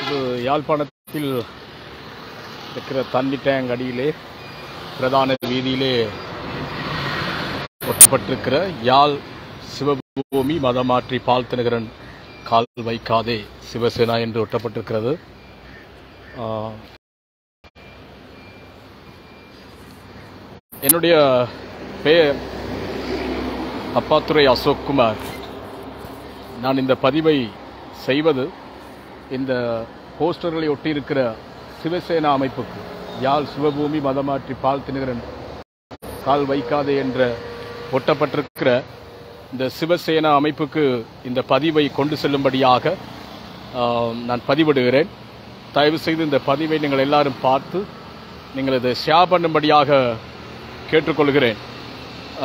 இது யாழ்ப்பாணத்தில் இருக்கிற தண்ணி டேங்க் அடியிலே பிரதான வீதியிலே ஒட்டப்பட்டிருக்கிற யாழ் சிவபூமி மதமாற்றி பால் தினகரன் கால் வைக்காதே சிவசேனா என்று ஒட்டப்பட்டிருக்கிறது ஆ, என்னுடைய பெயர் அப்பாத்துறை அசோக் குமார் நான் இந்த பதிவை செய்வது இந்த போஸ்டர்களை ஒட்டியிருக்கிற சிவசேனா அமைப்புக்கு யாழ் சிவபூமி மதமாற்றி பால் தினகரன் கால் வைக்காதே என்ற ஒட்டப்பட்டிருக்கிற இந்த சிவசேனா அமைப்புக்கு இந்த பதிவை கொண்டு செல்லும்படியாக ஆம், நான் பதிவிடுகிறேன் தயவு செய்து இந்த பதிவை நீங்கள் எல்லாரும் பார்த்து நீங்கள் இதை ஷேர் பண்ணும்படியாக கேட்டுக்கொள்கிறேன் ஆ,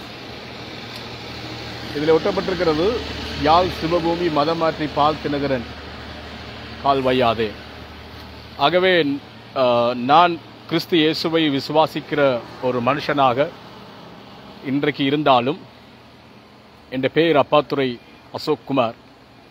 இதில் ஒட்டப்பட்டிருக்கிறது யாழ் சிவபூமி மதமாற்றி பால் தினகரன் கால் வையாதே ஆகவே அஹ், நான் கிறிஸ்து இயேசுவை விசுவாசிக்கிற ஒரு மனுஷனாக இன்றைக்கு இருந்தாலும் என் பெயர் அப்பாத்துறை அசோக் குமார்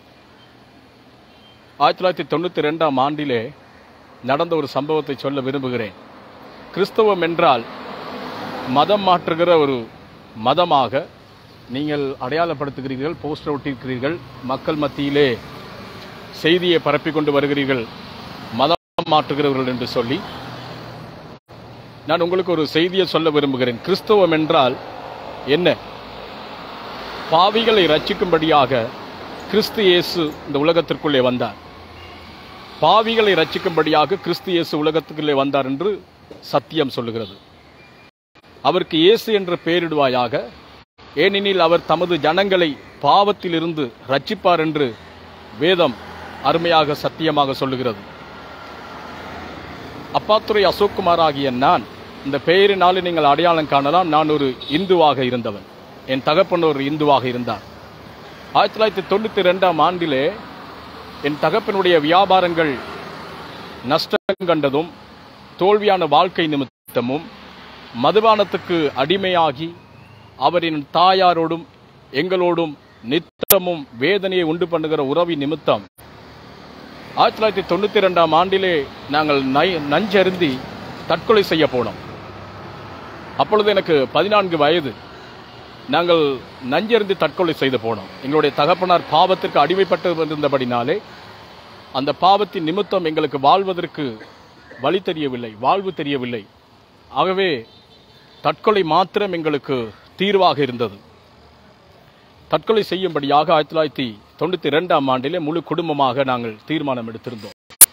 ஆயிரத்தி தொள்ளாயிரத்தி தொண்ணூற்றி ரெண்டாம் ஆண்டிலே நடந்த ஒரு சம்பவத்தை சொல்ல விரும்புகிறேன் கிறிஸ்தவம் என்றால் மதம் மாற்றுகிற ஒரு மதமாக நீங்கள் அடையாளப்படுத்துகிறீர்கள் போஸ்டர் ஒட்டியிருக்கிறீர்கள் மக்கள் மத்தியிலே செய்தியை பரப்பிக் கொண்டு வருகிறீர்கள் மதம் மாற்றுகிறவர்கள் என்று சொல்லி நான் உங்களுக்கு ஒரு செய்தியை சொல்ல விரும்புகிறேன் கிறிஸ்தவம் என்றால் என்ன பாவிகளை ரட்சிக்கும்படியாக கிறிஸ்து இயேசு இந்த உலகத்திற்குள்ளே வந்தார் பாவிகளை ரட்சிக்கும்படியாக கிறிஸ்து இயேசு உலகத்துக்குள்ளே வந்தார் என்று சத்தியம் சொல்லுகிறது அவருக்கு இயேசு என்று பெயரிடுவாயாக ஏனெனில் அவர் தமது ஜனங்களை பாவத்திலிருந்து ரட்சிப்பார் என்று வேதம் அருமையாக சத்தியமாக சொல்லுகிறது அப்பாத்துறை அசோக்குமார் ஆகிய நான் இந்த பெயரினாலே நீங்கள் அடையாளம் காணலாம் நான் ஒரு இந்துவாக இருந்தவன் என் தகப்பன் ஒரு இந்துவாக இருந்தார் ஆயிரத்தி தொள்ளாயிரத்தி தொண்ணூற்றி ரெண்டாம் ஆண்டிலே என் தகப்பனுடைய வியாபாரங்கள் நஷ்டம் கண்டதும் தோல்வியான வாழ்க்கை நிமித்தமும் மதுபானத்துக்கு அடிமையாகி அவரின் தாயாரோடும் எங்களோடும் நித்தமும் வேதனையை உண்டு பண்ணுகிற உறவி நிமித்தம் ஆயிரத்தி தொள்ளாயிரத்தி தொண்ணூற்றி ரெண்டாம் ஆண்டிலே நாங்கள் நை- நஞ்சருந்தி தற்கொலை செய்ய போனோம் அப்பொழுது எனக்கு பதினான்கு வயது நாங்கள் நஞ்சருந்தி தற்கொலை செய்து போனோம் எங்களுடைய தகப்பனார் பாவத்திற்கு அடிமைப்பட்டு இருந்தபடினாலே அந்த பாவத்தின் நிமித்தம் எங்களுக்கு வாழ்வதற்கு வழி தெரியவில்லை வாழ்வு தெரியவில்லை ஆகவே தற்கொலை மாத்திரம் எங்களுக்கு தீர்வாக இருந்தது தற்கொலை செய்யும்படியாக ஆயிரத்தி தொள்ளாயிரத்தி தொண்ணூற்றி ரெண்டாம் ஆண்டிலே முழு குடும்பமாக நாங்கள் தீர்மானம் எடுத்திருந்தோம்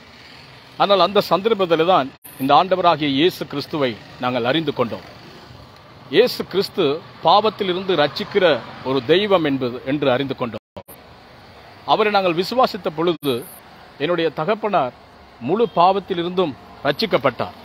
ஆனால் அந்த சந்தர்ப்பத்தில் தான் இந்த ஆண்டவராகிய இயேசு கிறிஸ்துவை நாங்கள் அறிந்து கொண்டோம் இயேசு கிறிஸ்து பாவத்திலிருந்து ரட்சிக்கிற ஒரு தெய்வம் என்பது என்று அறிந்து கொண்டோம் அவரை நாங்கள் விசுவாசித்த பொழுது என்னுடைய தகப்பனார் முழு பாவத்திலிருந்தும் ரட்சிக்கப்பட்டார்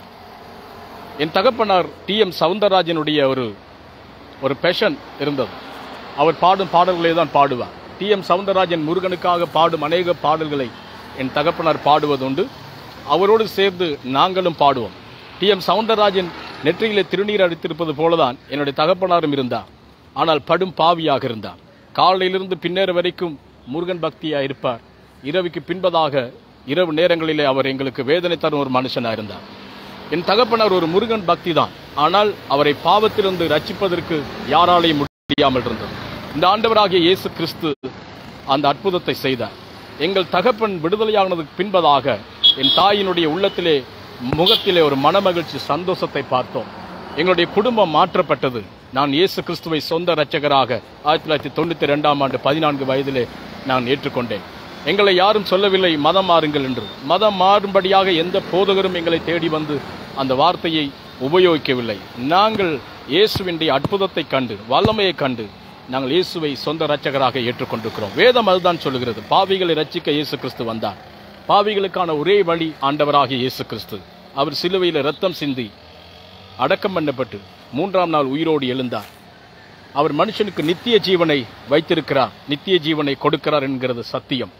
என் தகப்பனார் டி எம் சவுந்தரராஜனுடைய ஒரு ஒரு பெஷன் இருந்தது அவர் பாடும் பாடல்களை தான் பாடுவார் டி எம் சவுந்தரராஜன் முருகனுக்காக பாடும் அநேக பாடல்களை என் தகப்பனார் பாடுவதுண்டு அவரோடு சேர்ந்து நாங்களும் பாடுவோம் டி எம் சவுந்தரராஜன் நெற்றியிலே திருநீர் அடித்திருப்பது போலதான் என்னுடைய தகப்பனாரும் இருந்தார் ஆனால் படும் பாவியாக இருந்தார் காலையிலிருந்து பின்னேற வரைக்கும் முருகன் பக்தியாக இருப்பார் இரவுக்கு பின்பதாக இரவு நேரங்களிலே அவர் எங்களுக்கு வேதனை தரும் ஒரு மனுஷனாக இருந்தார் என் தகப்பனார் ஒரு முருகன் பக்தி தான் ஆனால் அவரை பாவத்திலிருந்து ரட்சிப்பதற்கு யாராலையும் முடியாமல் இருந்தது இந்த ஆண்டவராகிய இயேசு கிறிஸ்து அந்த அற்புதத்தை செய்தார் எங்கள் தகப்பன் விடுதலையானதுக்கு பின்பதாக என் தாயினுடைய உள்ளத்திலே முகத்திலே ஒரு மனமகிழ்ச்சி சந்தோஷத்தை பார்த்தோம் எங்களுடைய குடும்பம் மாற்றப்பட்டது நான் இயேசு கிறிஸ்துவை சொந்த இரட்சகராக ஆயிரத்தி தொள்ளாயிரத்தி தொண்ணூத்தி ரெண்டாம் ஆண்டு பதினான்கு வயதிலே நான் ஏற்றுக்கொண்டேன் எங்களை யாரும் சொல்லவில்லை மதம் மாறுங்கள் என்று மதம் மாறும்படியாக எந்த போதகரும் எங்களை தேடி வந்து அந்த வார்த்தையை உபயோகிக்கவில்லை நாங்கள் இயேசுவினுடைய அற்புதத்தை கண்டு வல்லமையை கண்டு நாங்கள் இயேசுவை சொந்த இரட்சகராக ஏற்றுக்கொண்டிருக்கிறோம் வேதம் அதுதான் சொல்லுகிறது பாவிகளை ரட்சிக்க இயேசு கிறிஸ்து வந்தார் பாவிகளுக்கான ஒரே வழி ஆண்டவராகிய இயேசு கிறிஸ்து அவர் சிலுவையில் ரத்தம் சிந்தி அடக்கம் பண்ணப்பட்டு மூன்றாம் நாள் உயிரோடு எழுந்தார் அவர் மனுஷனுக்கு நித்திய ஜீவனை வைத்திருக்கிறார் நித்திய ஜீவனை கொடுக்கிறார் என்கிறது சத்தியம்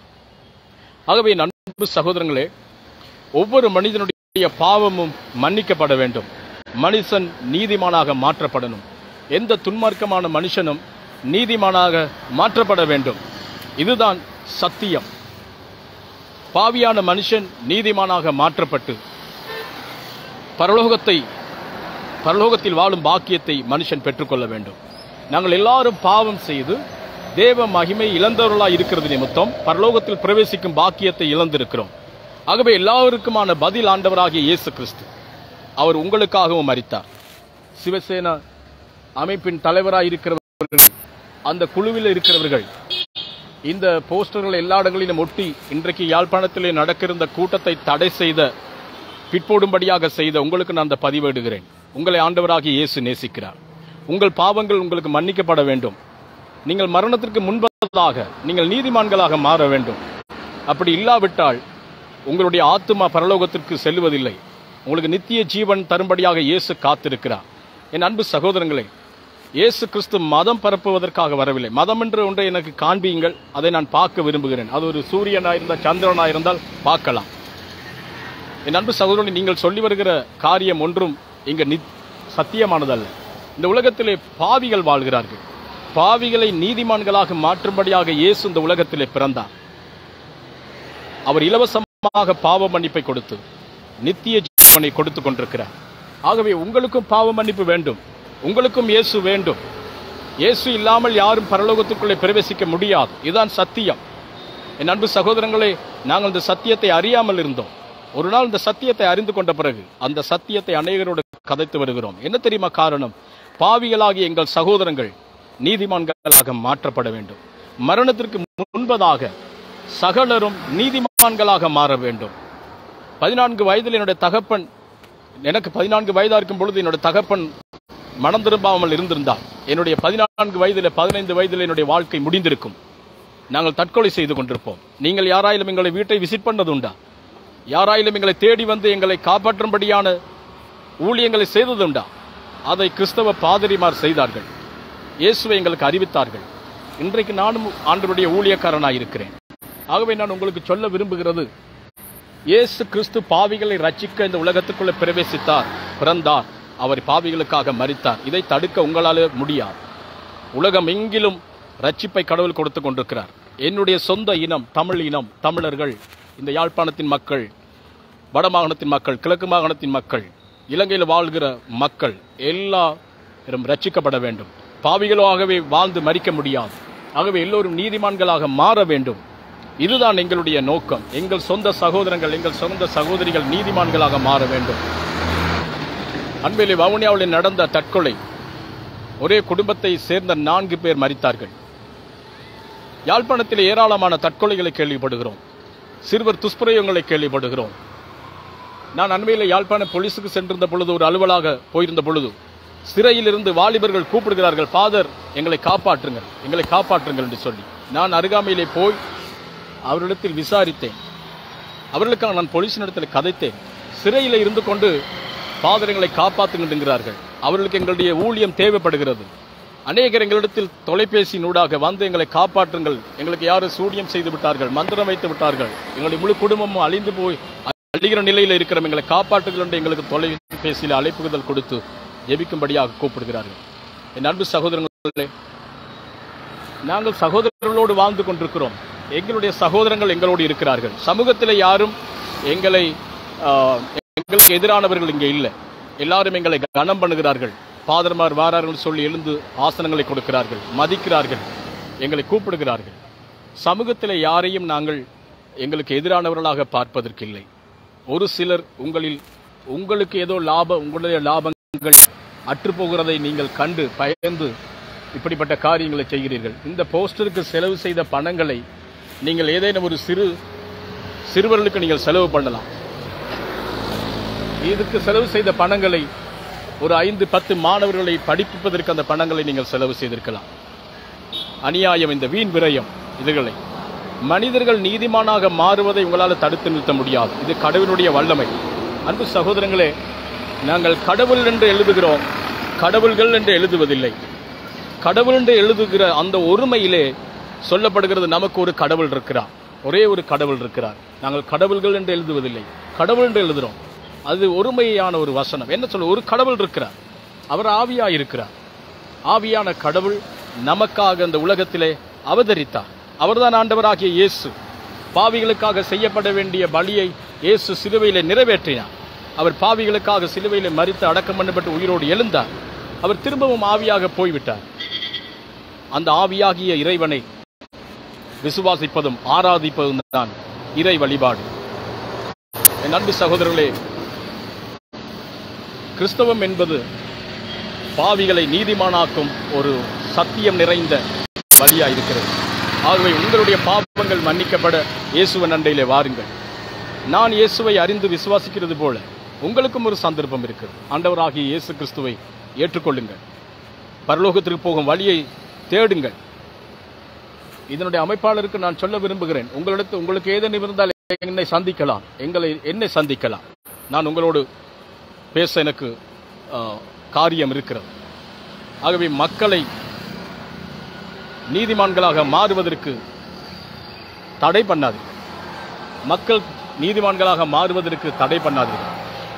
ஆகவே நண்பு சகோதரங்களே ஒவ்வொரு மனிதனுடைய பாவமும் மன்னிக்கப்பட வேண்டும் மனுஷன் நீதிமானாக மாற்றப்படணும் எந்த துன்மார்க்கமான மனுஷனும் நீதிமானாக மாற்றப்பட வேண்டும் இதுதான் சத்தியம் பாவியான மனுஷன் நீதிமானாக மாற்றப்பட்டு பரலோகத்தை பரலோகத்தில் வாழும் பாக்கியத்தை மனுஷன் பெற்றுக்கொள்ள வேண்டும் நாங்கள் எல்லாரும் பாவம் செய்து தேவ மகிமை இழந்தவர்களாய் இருக்கிறது நிமித்தம் பரலோகத்தில் பிரவேசிக்கும் பாக்கியத்தை இழந்திருக்கிறோம் ஆகவே எல்லாருக்குமான பதில் ஆண்டவராகிய இயேசு கிறிஸ்து அவர் உங்களுக்காகவும் மரித்தார் சிவசேனா அமைப்பின் தலைவராய் இருக்கிறவர்கள் அந்த குழுவில் இருக்கிறவர்கள் இந்த போஸ்டர்கள் எல்லா இடங்களிலும் ஒட்டி இன்றைக்கு யாழ்ப்பாணத்திலே நடக்கிற கூட்டத்தை தடை செய்த பிற்போடும்படியாக செய்த உங்களுக்கு நான் அந்த பதிவேடுகிறேன் உங்களை ஆண்டவராகிய இயேசு நேசிக்கிறார் உங்கள் பாவங்கள் உங்களுக்கு மன்னிக்கப்பட வேண்டும் நீங்கள் மரணத்திற்கு முன்பதாக நீங்கள் நீதிமான்களாக மாற வேண்டும் அப்படி இல்லாவிட்டால் உங்களுடைய ஆத்துமா பரலோகத்திற்கு செல்லுவதில்லை உங்களுக்கு நித்திய ஜீவன் தரும்படியாக இயேசு காத்திருக்கிறார் என் அன்பு சகோதரங்களே இயேசு கிறிஸ்து மதம் பரப்புவதற்காக வரவில்லை மதம் என்று ஒன்றை எனக்கு காண்பியுங்கள் அதை நான் பார்க்க விரும்புகிறேன் அது ஒரு சூரியனாக இருந்தால் சந்திரனாக இருந்தால் பார்க்கலாம் என் அன்பு சகோதரனை நீங்கள் சொல்லி வருகிற காரியம் ஒன்றும் இங்க நித் சத்தியமானதல்ல இந்த உலகத்திலே பாவிகள் வாழ்கிறார்கள் பாவிகளை நீதிமான்களாக மாற்றும்படியாக இயேசு இந்த உலகத்திலே பிறந்தார் அவர் இலவசமாக பாவ மன்னிப்பை கொடுத்து நித்திய ஜீவனை கொடுத்து கொண்டிருக்கிறார் ஆகவே உங்களுக்கும் பாவ மன்னிப்பு வேண்டும் உங்களுக்கும் இயேசு வேண்டும் இயேசு இல்லாமல் யாரும் பரலோகத்துக்குள்ளே பிரவேசிக்க முடியாது இதுதான் சத்தியம் என் அன்பு சகோதரங்களே நாங்கள் இந்த சத்தியத்தை அறியாமல் இருந்தோம் ஒரு நாள் இந்த சத்தியத்தை அறிந்து கொண்ட பிறகு அந்த சத்தியத்தை அநேகரோடு கதைத்து வருகிறோம் என்ன தெரியுமா காரணம் பாவிகளாகிய எங்கள் சகோதரங்கள் நீதிமான்களாக மாற்றப்பட வேண்டும் மரணத்திற்கு முன்பதாக சகலரும் நீதிமான்களாக மாற வேண்டும் பதினான்கு வயதில் என்னுடைய தகப்பன் எனக்கு பதினான்கு வயதா இருக்கும் பொழுது என்னுடைய தகப்பன் மனம் திரும்பாமல் இருந்திருந்தால் என்னுடைய பதினான்கு வயதில் பதினைந்து வயதில் என்னுடைய வாழ்க்கை முடிந்திருக்கும் நாங்கள் தற்கொலை செய்து கொண்டிருப்போம் நீங்கள் யாராயிலும் எங்களை வீட்டை விசிட் பண்ணது உண்டா யாராயிலும் எங்களை தேடி வந்து எங்களை காப்பாற்றும்படியான ஊழியங்களை செய்ததுண்டா அதை கிறிஸ்தவ பாதிரிமார் செய்தார்கள் இயேசுவை எங்களுக்கு அறிவித்தார்கள் இன்றைக்கு நானும் ஆண்டவருடைய ஊழியக்காரனாய் இருக்கிறேன் ஆகவே நான் உங்களுக்கு சொல்ல விரும்புகிறது இயேசு கிறிஸ்து பாவிகளை ரட்சிக்க இந்த உலகத்துக்குள்ள பிரவேசித்தார் பிறந்தார் அவர் பாவிகளுக்காக மரித்தார் இதை தடுக்க உங்களால் முடியாது உலகம் எங்கிலும் ரட்சிப்பை கடவுள் கொடுத்து கொண்டிருக்கிறார் என்னுடைய சொந்த இனம் தமிழ் இனம் தமிழர்கள் இந்த யாழ்ப்பாணத்தின் மக்கள் வடமாகாணத்தின் மக்கள் கிழக்கு மாகாணத்தின் மக்கள் இலங்கையில் வாழ்கிற மக்கள் எல்லாரும் ரட்சிக்கப்பட வேண்டும் பாவிகளாகவே வாழ்ந்து மறிக்க முடியாது ஆகவே எல்லோரும் நீதிமான்களாக மாற வேண்டும் இதுதான் எங்களுடைய நோக்கம் எங்கள் சொந்த சகோதரங்கள் எங்கள் சொந்த சகோதரிகள் நீதிமான்களாக மாற வேண்டும் அண்மையிலே வவுனியாவில் நடந்த தற்கொலை ஒரே குடும்பத்தை சேர்ந்த நான்கு பேர் மரித்தார்கள் யாழ்ப்பாணத்தில் ஏராளமான தற்கொலைகளை கேள்விப்படுகிறோம் சிறுவர் துஷ்பிரயோகங்களை கேள்விப்படுகிறோம் நான் அண்மையில் யாழ்ப்பாண போலீஸுக்கு சென்றிருந்த பொழுது ஒரு அலுவலாக போயிருந்த பொழுது சிறையிலிருந்து வாலிபர்கள் கூப்பிடுகிறார்கள் ஃபாதர் எங்களை காப்பாற்றுங்கள் எங்களை காப்பாற்றுங்கள் என்று சொல்லி நான் அருகாமையிலே போய் அவரிடத்தில் விசாரித்தேன் அவர்களுக்காக நான் போலீசினிடத்தில் கதைத்தேன் சிறையில் இருந்து கொண்டு ஃபாதர் எங்களை காப்பாற்றுகின்றார்கள் அவர்களுக்கு எங்களுடைய ஊழியம் தேவைப்படுகிறது அநேகர் எங்களிடத்தில் தொலைபேசியினூடாக வந்து எங்களை காப்பாற்றுங்கள் எங்களுக்கு யாரும் சூடியம் செய்து விட்டார்கள் மந்திரம் வைத்து விட்டார்கள் எங்களுடைய முழு குடும்பமும் அழிந்து போய் அழிகிற நிலையில் இருக்கிற எங்களை காப்பாற்றுங்கள் என்று எங்களுக்கு தொலைபேசியில் அழைப்புதல் கொடுத்து ஜெபிக்கும்படியாக கூப்பிடுகிறார்கள் என் அன்பு சகோதரர்களே நாங்கள் சகோதரர்களோடு வாழ்ந்து கொண்டிருக்கிறோம் எங்களுடைய சகோதரங்கள் எங்களோடு இருக்கிறார்கள் சமூகத்தில் யாரும் எங்களை ஆஹ், எங்களுக்கு எதிரானவர்கள் இங்கே இல்லை எல்லாரும் எங்களை கனம் பண்ணுகிறார்கள் பாதர்மார் வாரார்கள் சொல்லி எழுந்து ஆசனங்களை கொடுக்கிறார்கள் மதிக்கிறார்கள் எங்களை கூப்பிடுகிறார்கள் சமூகத்தில் யாரையும் நாங்கள் எங்களுக்கு எதிரானவர்களாக பார்ப்பதற்கில்லை ஒரு சிலர் உங்களில் உங்களுக்கு ஏதோ லாபம் உங்களுடைய லாபங்கள் அற்றுப்போகிறதை நீங்கள் கண்டு பயந்து இப்படிப்பட்ட காரியங்களை செய்கிறீர்கள் இந்த போஸ்டருக்கு செலவு செய்த பணங்களை நீங்கள் ஏதேனும் ஒரு சிறு சிறுவர்களுக்கு நீங்கள் செலவு பண்ணலாம் இதுக்கு செலவு செய்த பணங்களை ஒரு ஐந்து பத்து மாணவர்களை படிப்பிப்பதற்கு அந்த பணங்களை நீங்கள் செலவு செய்திருக்கலாம் அநியாயம் இந்த வீண் விரயம் இதுகளை மனிதர்கள் நீதிமானாக மாறுவதை உங்களால் தடுத்து நிறுத்த முடியாது இது கடவுளுடைய வல்லமை அன்பு சகோதரங்களே நாங்கள் கடவுள் என்று எழுதுகிறோம் கடவுள்கள் என்று எழுதுவதில்லை கடவுள் என்று எழுதுகிற அந்த ஒருமையிலே சொல்லப்படுகிறது நமக்கு ஒரு கடவுள் இருக்கிறார் ஒரே ஒரு கடவுள் இருக்கிறார் நாங்கள் கடவுள்கள் என்று எழுதுவதில்லை கடவுள் என்று எழுதுகிறோம் அது ஒருமையான ஒரு வசனம் என்ன சொல்ல ஒரு கடவுள் இருக்கிறார் அவர் ஆவியாய் இருக்கிறார் ஆவியான கடவுள் நமக்காக இந்த உலகத்திலே அவதரித்தார் அவர்தான் ஆண்டவராகிய இயேசு பாவிகளுக்காக செய்யப்பட வேண்டிய பலியை இயேசு சிலுவையிலே நிறைவேற்றினார் அவர் பாவிகளுக்காக சிலுவையிலே மரித்து அடக்கம் பண்ணப்பட்டு உயிரோடு எழுந்தார் அவர் திரும்பவும் ஆவியாக போய்விட்டார் அந்த ஆவியாகிய இறைவனை விசுவாசிப்பதும் ஆராதிப்பதும் தான் இறை வழிபாடு என் அன்பு சகோதரர்களே கிறிஸ்தவம் என்பது பாவிகளை நீதிமானாக்கும் ஒரு சத்தியம் நிறைந்த வழியா இருக்கிறது ஆகவே உங்களுடைய பாவங்கள் மன்னிக்கப்பட இயேசுவன் அண்டையிலே வாருங்கள் நான் இயேசுவை அறிந்து விசுவாசிக்கிறது போல உங்களுக்கும் ஒரு சந்தர்ப்பம் இருக்கிறது ஆண்டவராகிய இயேசு கிறிஸ்துவை ஏற்றுக்கொள்ளுங்கள் பரலோகத்திற்கு போகும் வழியை தேடுங்கள் இதனுடைய அமைப்பாளருக்கு நான் சொல்ல விரும்புகிறேன் உங்களிடத்து உங்களுக்கு ஏதேனும் இருந்தால் என்னை சந்திக்கலாம் எங்களை என்னை சந்திக்கலாம் நான் உங்களோடு பேச எனக்கு ஆ, காரியம் இருக்கிறது ஆகவே மக்களை நீதிமான்களாக மாறுவதற்கு தடை பண்ணாது மக்கள் நீதிமான்களாக மாறுவதற்கு தடை பண்ணாதீர்கள்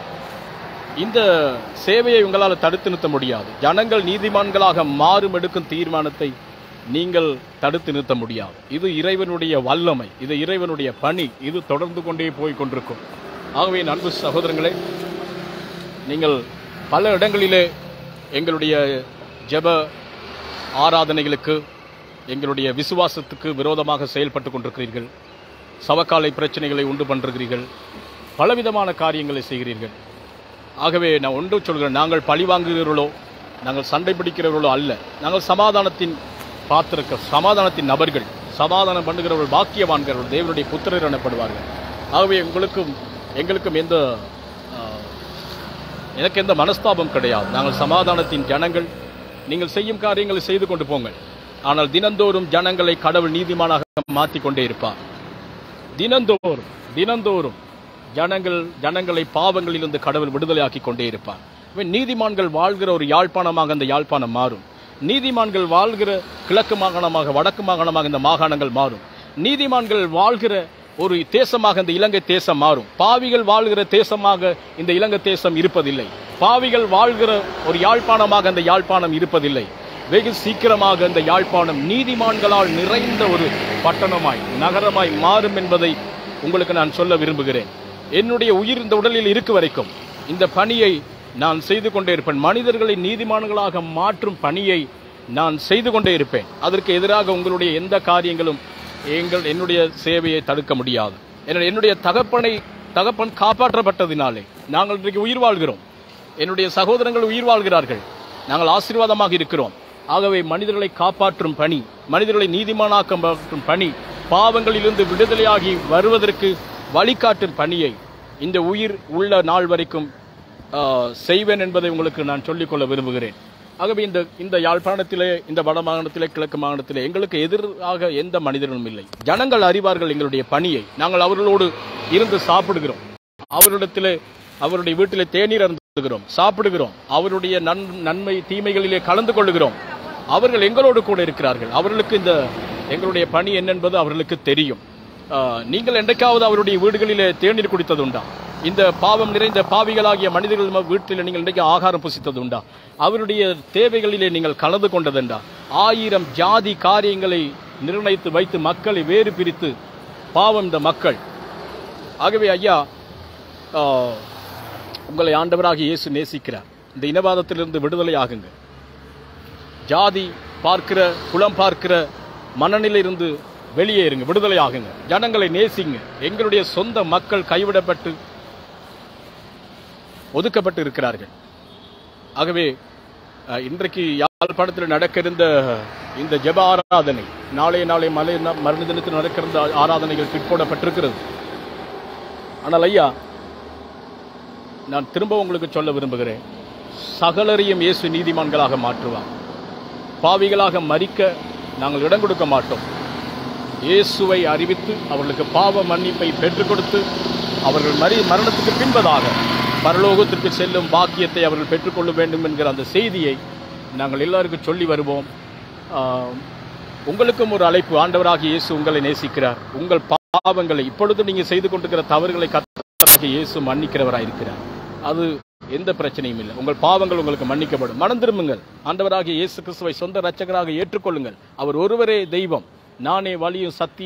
இந்த சேவையை உங்களால் தடுத்து நிறுத்த முடியாது ஜனங்கள் நீதிமான்களாக மாறும் எடுக்கும் தீர்மானத்தை நீங்கள் தடுத்து நிறுத்த முடியாது இது இறைவனுடைய வல்லமை இது இறைவனுடைய பணி இது தொடர்ந்து கொண்டே போய் கொண்டிருக்கும் ஆகவே என் அன்பு சகோதரங்களே நீங்கள் பல இடங்களிலே எங்களுடைய ஜெப ஆராதனைகளுக்கு எங்களுடைய விசுவாசத்துக்கு விரோதமாக செயல்பட்டு கொண்டிருக்கிறீர்கள் சவக்காலை பிரச்சனைகளை உண்டு பண்ணுகிறீர்கள் பலவிதமான காரியங்களை செய்கிறீர்கள் ஆகவே நான் ஒன்று சொல்கிறேன் நாங்கள் பழி வாங்குகிறவர்களோ நாங்கள் சண்டை பிடிக்கிறவர்களோ அல்ல நாங்கள் சமாதானத்தின் பாத்திருக்க சமாதானத்தின் நபர்கள் சமாதானம் பண்ணுகிறவர்கள் பாக்கியவான்கள் தேவனுடைய புத்திரர் எனப்படுவார்கள் ஆகவே உங்களுக்கும் எங்களுக்கும் எந்த ஆஹ், எனக்கு எந்த மனஸ்தாபம் கிடையாது நாங்கள் சமாதானத்தின் ஜனங்கள் நீங்கள் செய்யும் காரியங்களை செய்து கொண்டு போங்கள் ஆனால் தினந்தோறும் ஜனங்களை கடவுள் நீதிமானாக மாற்றிக் கொண்டே இருப்பார் தினந்தோறும் தினந்தோறும் ஜனங்கள் ஜனங்களை பாவங்களிலிருந்து கடவுள் விடுதலையாக்கி கொண்டே இருப்பார் இவை நீதிமான்கள் வாழ்கிற ஒரு யாழ்ப்பாணமாக அந்த யாழ்ப்பாணம் மாறும் நீதிமான்கள் வாழ்கிற கிழக்கு மாகாணமாக வடக்கு மாகாணமாக இந்த மாகாணங்கள் மாறும் நீதிமான்கள் வாழ்கிற ஒரு தேசமாக இந்த இலங்கை தேசம் மாறும் பாவிகள் வாழ்கிற தேசமாக இந்த இலங்கை தேசம் இருப்பதில்லை பாவிகள் வாழ்கிற ஒரு யாழ்ப்பாணமாக அந்த யாழ்ப்பாணம் இருப்பதில்லை வெகு சீக்கிரமாக இந்த யாழ்ப்பாணம் நீதிமான்களால் நிறைந்த ஒரு பட்டணமாய் நகரமாய் மாறும் என்பதை உங்களுக்கு நான் சொல்ல விரும்புகிறேன் என்னுடைய உயிர் இந்த உடலில் இருக்கு வரைக்கும் இந்த பணியை நான் செய்து கொண்டே இருப்பேன் மனிதர்களை நீதிமான்களாக மாற்றும் பணியை நான் செய்து கொண்டே இருப்பேன் அதற்கு எதிராக உங்களுடைய எந்த காரியங்களும் எங்கள் என்னுடைய சேவையை தடுக்க முடியாது என்னுடைய என்னுடைய தகப்பனை தகப்பன் காப்பாற்றப்பட்டதினாலே நாங்கள் இன்றைக்கு உயிர் வாழ்கிறோம் என்னுடைய சகோதரங்கள் உயிர் வாழ்கிறார்கள் நாங்கள் ஆசீர்வாதமாக இருக்கிறோம் ஆகவே மனிதர்களை காப்பாற்றும் பணி மனிதர்களை நீதிமானாக்கம் மாற்றும் பணி பாவங்களிலிருந்து விடுதலையாகி வருவதற்கு வழிகாட்டும் பணியை இந்த உயிர் உள்ள நாள் வரைக்கும் ஆ, செய்வேன் என்பதை உங்களுக்கு நான் சொல்லிக்கொள்ள விரும்புகிறேன் ஆகவே இந்த இந்த யாழ்ப்பாணத்திலே இந்த வட மாகாணத்திலே கிழக்கு மாகாணத்திலே எங்களுக்கு எதிராக எந்த மனிதனும் இல்லை ஜனங்கள் அறிவார்கள் எங்களுடைய பணியை நாங்கள் அவர்களோடு இருந்து சாப்பிடுகிறோம் அவரிடத்திலே அவருடைய வீட்டிலே தேநீர் அருந்துகிறோம் சாப்பிடுகிறோம் அவருடைய நன் நன்மை தீமைகளிலே கலந்து கொள்ளுகிறோம் அவர்கள் எங்களோடு கூட இருக்கிறார்கள் அவர்களுக்கு இந்த எங்களுடைய பணி என்னென்பது அவர்களுக்கு தெரியும் ஆஹ், நீங்கள் என்றைக்காவது அவருடைய வீடுகளிலே தேநீர் குடித்தது உண்டா இந்த பாவம் நிறைந்த பாவிகளாகிய மனிதர்கள் ம- வீட்டில் நீங்கள் இன்றைக்கு ஆகாரம் புசித்தது உண்டா அவருடைய தேவைகளிலே நீங்கள் கலந்து கொண்டதுண்டா ஆயிரம் ஜாதி காரியங்களை நிர்ணயித்து வைத்து மக்களை வேறு பிரித்து பாவம் இந்த மக்கள் ஆகவே ஐயா ஆஹ், உங்களை ஆண்டவராகிய இயேசு நேசிக்கிறார் இந்த இனவாதத்திலிருந்து விடுதலை ஆகுங்க ஜாதி பார்க்கிற குலம் பார்க்கிற மனநிலையிலிருந்து வெளியேறுங்க விடுதலை ஆகுங்க ஜனங்களை நேசிங்க எங்களுடைய சொந்த மக்கள் கைவிடப்பட்டு ஒதுக்கப்பட்டு இருக்கிறார்கள் ஆகவே அஹ், இன்றைக்கு யாழ்ப்பாணத்தில் நடக்க இருந்த இந்த ஜெப ஆராதனை நாளைய நாளை மலை மரண தினத்தில் நடக்க இருந்த ஆராதனைகள் பிற்போடப்பட்டிருக்கிறது ஆனால் ஐயா நான் திரும்ப உங்களுக்கு சொல்ல விரும்புகிறேன் சகலரையும் இயேசு நீதிமான்களாக மாற்றுவார் பாவிகளாக மறிக்க நாங்கள் இடம் கொடுக்க மாட்டோம் இயேசுவை அறிவித்து அவர்களுக்கு பாவ மன்னிப்பை பெற்றுக் கொடுத்து அவர்கள் மரி மரணத்துக்கு பின்பதாக பரலோகத்திற்கு செல்லும் பாக்கியத்தை அவர்கள் பெற்றுக்கொள்ள வேண்டும் என்கிற அந்த செய்தியை நாங்கள் எல்லாருக்கும் சொல்லி வருவோம் ஆஹ், உங்களுக்கும் ஒரு அழைப்பு ஆண்டவராகிய இயேசு உங்களை நேசிக்கிறார் உங்கள் பாவங்களை இப்பொழுது நீங்கள் செய்து கொண்டிருக்கிற தவறுகளை கத்தராகிய இயேசு மன்னிக்கிறவராக இருக்கிறார் அது எந்த பிரச்சனையும் இல்லை உங்கள் பாவங்கள் உங்களுக்கு மன்னிக்கப்படும் மனம் திரும்புங்கள் ஆண்டவராகிய இயேசு கிறிஸ்துவை சொந்த இரட்சகராக ஏற்றுக்கொள்ளுங்கள் அவர் ஒருவரே தெய்வம் நானே வழியும் சத்தியம்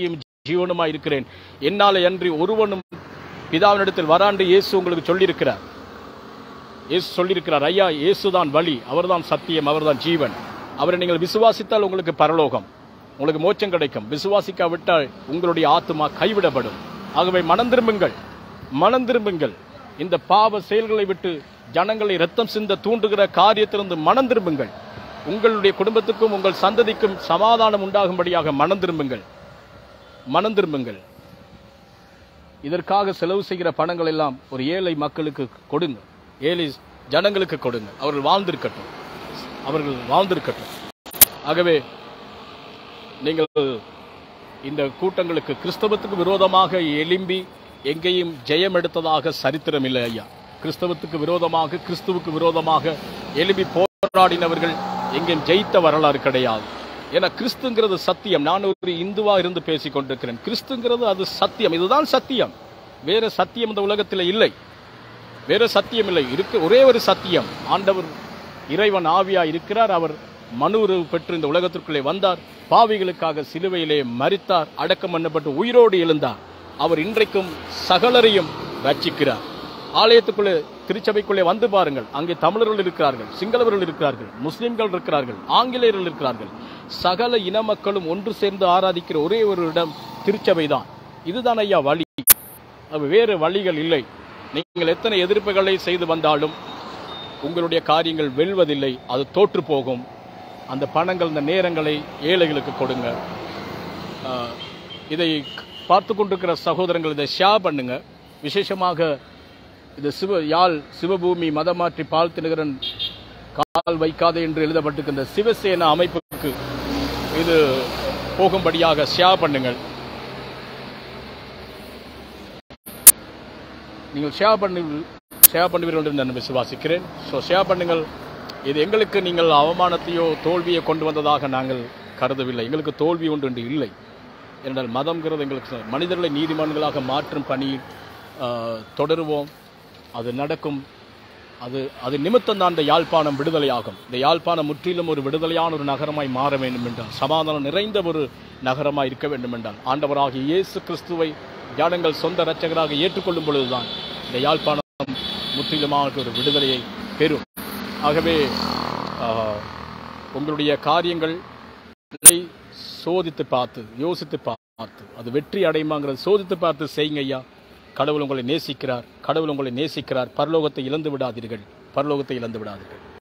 ஜீவனுமாய் இருக்கிறேன் என்னாலே அன்றி ஒருவனும் பிதாவினிடத்தில் வராண்டு இயேசு உங்களுக்கு சொல்லியிருக்கிறார் இயேசு சொல்லியிருக்கிறார் ஐயா இயேசுதான் வழி அவர்தான் சத்தியம் அவர்தான் ஜீவன் அவரை நீங்கள் விசுவாசித்தால் உங்களுக்கு பரலோகம் உங்களுக்கு மோட்சம் கிடைக்கும் விசுவாசிக்காவிட்டால் உங்களுடைய ஆத்துமா கைவிடப்படும் ஆகவே மனம் திரும்புங்கள் மனம் திரும்புங்கள் இந்த பாவ செயல்களை விட்டு ஜனங்களை ரத்தம் சிந்த தூண்டுகிற காரியத்திலிருந்து மனம் திரும்புங்கள் உங்களுடைய குடும்பத்துக்கும் உங்கள் சந்ததிக்கும் சமாதானம் உண்டாகும்படியாக மனம் திரும்புங்கள் மனம் திரும்புங்கள் இதற்காக செலவு செய்கிற பணங்கள் எல்லாம் ஒரு ஏழை மக்களுக்கு கொடுங்க ஏழை ஜனங்களுக்கு கொடுங்க அவர்கள் வாழ்ந்திருக்கட்டும் அவர்கள் வாழ்ந்திருக்கட்டும் ஆகவே நீங்கள் இந்த கூட்டங்களுக்கு கிறிஸ்தவத்துக்கு விரோதமாக எழும்பி எங்கேயும் ஜெயம் எடுத்ததாக சரித்திரம் இல்லை ஐயா கிறிஸ்தவத்துக்கு விரோதமாக கிறிஸ்துவுக்கு விரோதமாக எழும்பி போராடினவர்கள் எங்கேயும் ஜெயித்த வரலாறு கிடையாது ஏன்னா கிறிஸ்துங்கிறது சத்தியம் நான் ஒரு இந்துவா இருந்து பேசிக் கொண்டிருக்கிறேன் கிறிஸ்துங்கிறது அது சத்தியம் இதுதான் சத்தியம் வேற சத்தியம் இந்த உலகத்தில் இல்லை வேற சத்தியம் இல்லை இருக்கு ஒரே ஒரு சத்தியம் ஆண்டவர் இறைவன் ஆவியா இருக்கிறார் அவர் மனு உறவு பெற்று இந்த உலகத்திற்குள்ளே வந்தார் பாவிகளுக்காக சிலுவையிலே மரித்தார் அடக்கம் பண்ணப்பட்டு உயிரோடு எழுந்தார் அவர் இன்றைக்கும் சகலரையும் ரட்சிக்கிறார் ஆலயத்துக்குள்ளே திருச்சபைக்குள்ளே வந்து பாருங்கள் அங்கே தமிழர்கள் இருக்கிறார்கள் சிங்களவர்கள் இருக்கிறார்கள் முஸ்லிம்கள் இருக்கிறார்கள் ஆங்கிலேயர்கள் இருக்கிறார்கள் சகல இன மக்களும் ஒன்று சேர்ந்து ஆராதிக்கிற ஒரே ஒரு இடம் திருச்சபை தான் இதுதான் ஐயா வழி அது வேறு வழிகள் இல்லை நீங்கள் எத்தனை எதிர்ப்புகளை செய்து வந்தாலும் உங்களுடைய காரியங்கள் வெல்வதில்லை அது தோற்று போகும் அந்த பணங்கள் இந்த நேரங்களை ஏழைகளுக்கு கொடுங்க ஆஹ், இதை பார்த்து கொண்டிருக்கிற சகோதரங்கள் இதை ஷேர் பண்ணுங்க விசேஷமாக இது சிவ யாழ் சிவபூமி மதமாற்றி பால் தினகரன் கால் வைக்காதே என்று எழுதப்பட்டிருக்கின்ற சிவசேனா அமைப்புக்கு இது போகும்படியாக ஷேர் பண்ணுங்கள் நீங்கள் ஷேர் பண்ணி ஷேர் பண்ணுவீர்கள் என்று நான் விசுவாசிக்கிறேன் ஸோ ஷேர் பண்ணுங்கள் இது எங்களுக்கு நீங்கள் அவமானத்தையோ தோல்வியை கொண்டு வந்ததாக நாங்கள் கருதவில்லை எங்களுக்கு தோல்வி ஒன்று என்று இல்லை என்றால் மதம்ங்கிறது எங்களுக்கு மனிதர்களை நீதிமான்களாக மாற்றும் பணியில் ஆஹ், தொடருவோம் அது நடக்கும் அது அது நிமித்தம் தான் இந்த யாழ்ப்பாணம் விடுதலையாகும் இந்த யாழ்ப்பாணம் முற்றிலும் ஒரு விடுதலையான ஒரு நகரமாய் மாற வேண்டும் என்றால் சமாதானம் நிறைந்த ஒரு நகரமாய் இருக்க வேண்டும் என்றால் ஆண்டவராகிய இயேசு கிறிஸ்துவை ஜனங்கள் சொந்த இரட்சகராக ஏற்றுக்கொள்ளும் பொழுதுதான் இந்த யாழ்ப்பாணம் முற்றிலுமாக ஒரு விடுதலையை பெறும் ஆகவே ஆஹ், உங்களுடைய காரியங்கள் சோதித்து பார்த்து யோசித்து பார்த்து அது வெற்றி அடையுமாங்கிறத சோதித்து பார்த்து செய்யுங்க ஐயா கடவுள் உங்களை நேசிக்கிறார் கடவுள் உங்களை நேசிக்கிறார் பரலோகத்தை இழந்து விடாதீர்கள் பரலோகத்தை இழந்து விடாதீர்கள்